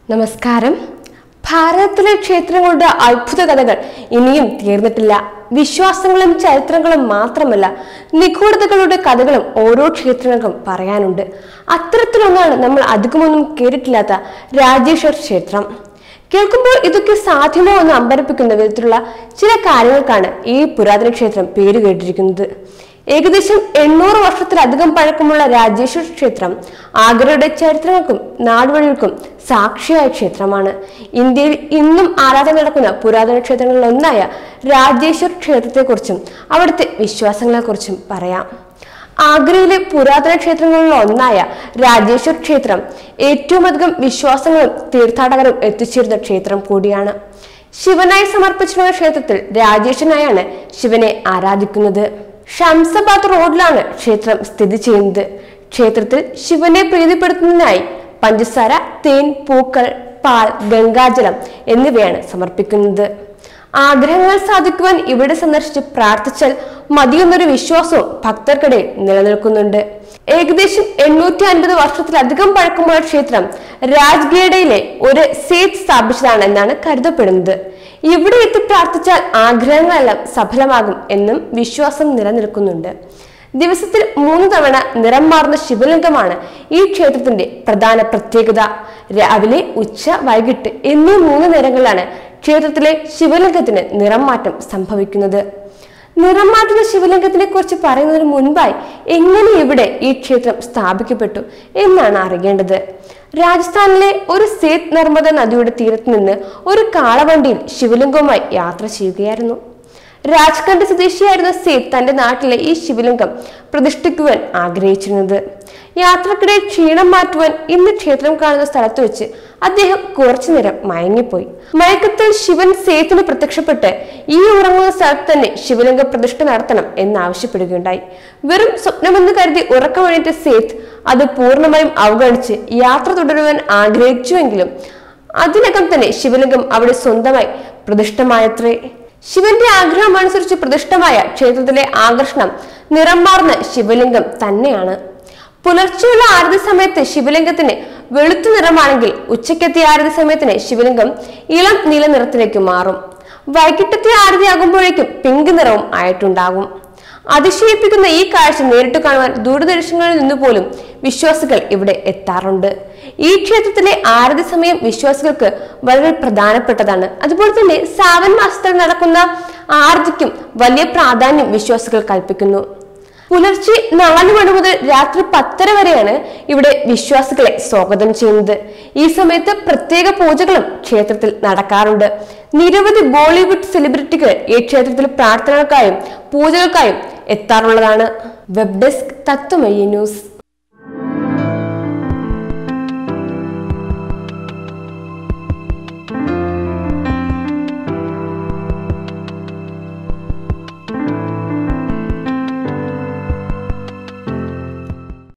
നമസ്കാരം ഭാരതത്തിലെ ക്ഷേത്രങ്ങളുടെ അത്ഭുത കഥകൾ ഇനിയും തീർന്നിട്ടില്ല വിശ്വാസങ്ങളും ചരിത്രങ്ങളും മാത്രമല്ല നിഗൂഢതകളുടെ കഥകളും ഓരോ ക്ഷേത്രങ്ങൾക്കും പറയാനുണ്ട് അത്തരത്തിലൊന്നാണ് നമ്മൾ അധികമൊന്നും കേട്ടിട്ടില്ലാത്ത രാജേശ്വർ ക്ഷേത്രം കേൾക്കുമ്പോൾ ഇതൊക്കെ സാധ്യമോ എന്ന് അമ്പരപ്പിക്കുന്ന വിധത്തിലുള്ള ചില കാര്യങ്ങൾക്കാണ് ഈ പുരാതന ക്ഷേത്രം പേര് കേട്ടിരിക്കുന്നത് ഏകദേശം എണ്ണൂറ് വർഷത്തിലധികം പഴക്കമുള്ള രാജേശ്വർ ക്ഷേത്രം ആഗ്രയുടെ ചരിത്രങ്ങൾക്കും നാടുവഴികൾക്കും സാക്ഷിയായ ക്ഷേത്രമാണ് ഇന്ത്യയിൽ ഇന്നും ആരാധന നടക്കുന്ന പുരാതന ക്ഷേത്രങ്ങളിൽ ഒന്നായ രാജേശ്വർ ക്ഷേത്രത്തെക്കുറിച്ചും അവിടുത്തെ വിശ്വാസങ്ങളെക്കുറിച്ചും പറയാം ആഗ്രയിലെ പുരാതന ക്ഷേത്രങ്ങളിൽ ഒന്നായ രാജേശ്വർ ക്ഷേത്രം ഏറ്റവും അധികം വിശ്വാസങ്ങളും തീർത്ഥാടകരും എത്തിച്ചേരുന്ന ക്ഷേത്രം കൂടിയാണ് ശിവനായി സമർപ്പിച്ചിട്ടുള്ള ക്ഷേത്രത്തിൽ രാജേശ്വരനായാണ് ശിവനെ ആരാധിക്കുന്നത് ഷംസബാദ് റോഡിലാണ് ക്ഷേത്രം സ്ഥിതി ചെയ്യുന്നത് ക്ഷേത്രത്തിൽ ശിവനെ പ്രീതിപ്പെടുത്തുന്നതിനായി പഞ്ചസാര തേൻ പൂക്കൾ പാൽ ഗംഗാജലം എന്നിവയാണ് സമർപ്പിക്കുന്നത് ആഗ്രഹങ്ങൾ സാധിക്കുവാൻ ഇവിടെ സന്ദർശിച്ച് പ്രാർത്ഥിച്ചാൽ മതിയെന്നൊരു വിശ്വാസവും ഭക്തർക്കിടയിൽ നിലനിൽക്കുന്നുണ്ട് ഏകദേശം എണ്ണൂറ്റി അൻപത് വർഷത്തിലധികം പഴക്കമുള്ള ക്ഷേത്രം രാജ്ഗേഡയിലെ ഒരു സേത് സ്ഥാപിച്ചതാണ് എന്നാണ് കരുതപ്പെടുന്നത് ഇവിടെ എത്തി പ്രാർത്ഥിച്ചാൽ ആഗ്രഹങ്ങളെല്ലാം സഫലമാകും എന്നും വിശ്വാസം നിലനിൽക്കുന്നുണ്ട് ദിവസത്തിൽ മൂന്ന് തവണ നിറം മാറുന്ന ശിവലിംഗമാണ് ഈ ക്ഷേത്രത്തിന്റെ പ്രധാന പ്രത്യേകത രാവിലെ ഉച്ച വൈകിട്ട് എന്നീ മൂന്ന് നേരങ്ങളിലാണ് ക്ഷേത്രത്തിലെ ശിവലിംഗത്തിന് നിറം മാറ്റം സംഭവിക്കുന്നത് നിറം മാറ്റുന്ന ശിവലിംഗത്തിനെ കുറിച്ച് പറയുന്നതിന് മുൻപായി എങ്ങനെ ഇവിടെ ഈ ക്ഷേത്രം സ്ഥാപിക്കപ്പെട്ടു എന്നാണ് അറിയേണ്ടത് രാജസ്ഥാനിലെ ഒരു സേത് നർമ്മദ നദിയുടെ തീരത്ത് നിന്ന് ഒരു കാളവണ്ടിയിൽ ശിവലിംഗവുമായി യാത്ര ചെയ്യുകയായിരുന്നു രാജ്ഖണ്ഡ് സ്വദേശിയായിരുന്ന സേത് തന്റെ നാട്ടിലെ ഈ ശിവലിംഗം പ്രതിഷ്ഠിക്കുവാൻ ആഗ്രഹിച്ചിരുന്നത് യാത്രക്കിടെ ക്ഷീണം മാറ്റുവാൻ ഇന്ന് ക്ഷേത്രം കാണുന്ന സ്ഥലത്ത് വെച്ച് അദ്ദേഹം കുറച്ചു നേരം മയങ്ങിപ്പോയി മയക്കത്തിൽ ശിവൻ സേത്തിന് പ്രത്യക്ഷപ്പെട്ട് ഈ ഉറങ്ങുന്ന സ്ഥലത്ത് തന്നെ ശിവലിംഗ പ്രതിഷ്ഠ നടത്തണം എന്നാവശ്യപ്പെടുകയുണ്ടായി വെറും സ്വപ്നമെന്ന് കരുതി ഉറക്കമണിയിട്ട് സേത്ത് അത് പൂർണ്ണമായും അവഗണിച്ച് യാത്ര തുടരുവാൻ ആഗ്രഹിച്ചുവെങ്കിലും അതിനകം തന്നെ ശിവലിംഗം അവിടെ സ്വന്തമായി പ്രതിഷ്ഠമായത്രേ ശിവന്റെ ആഗ്രഹം അനുസരിച്ച് പ്രതിഷ്ഠമായ ക്ഷേത്രത്തിലെ ആകർഷണം നിറം മാറുന്ന ശിവലിംഗം തന്നെയാണ് പുലർച്ചെയുള്ള ആരതി സമയത്ത് ശിവലിംഗത്തിന് വെളുത്ത നിറമാണെങ്കിൽ ഉച്ചയ്ക്കെത്തിയ ആരതി സമയത്തിന് ശിവലിംഗം ഇളം നീല നിറത്തിലേക്ക് മാറും വൈകിട്ടത്തെ ആരതി ആകുമ്പോഴേക്കും പിങ്ക് നിറവും ആയിട്ടുണ്ടാകും അതിശയിപ്പിക്കുന്ന ഈ കാഴ്ച നേരിട്ട് കാണുവാൻ ദൂരദർശനങ്ങളിൽ നിന്ന് പോലും വിശ്വാസികൾ ഇവിടെ എത്താറുണ്ട് ഈ ക്ഷേത്രത്തിലെ ആരതി സമയം വിശ്വാസികൾക്ക് വളരെ പ്രധാനപ്പെട്ടതാണ് അതുപോലെ തന്നെ സാവൻ മാസത്തിൽ നടക്കുന്ന ആരതിക്കും വലിയ പ്രാധാന്യം വിശ്വാസികൾ കൽപ്പിക്കുന്നു പുലർച്ചെ നാല് മണി മുതൽ രാത്രി പത്തര വരെയാണ് ഇവിടെ വിശ്വാസികളെ സ്വാഗതം ചെയ്യുന്നത് ഈ സമയത്ത് പ്രത്യേക പൂജകളും ക്ഷേത്രത്തിൽ നടക്കാറുണ്ട് നിരവധി ബോളിവുഡ് സെലിബ്രിറ്റികൾ ഈ ക്ഷേത്രത്തിൽ പ്രാർത്ഥനകൾക്കായും പൂജകൾക്കായും എത്താറുള്ളതാണ് വെബ് ഡെസ്ക് തത്വമയി ന്യൂസ്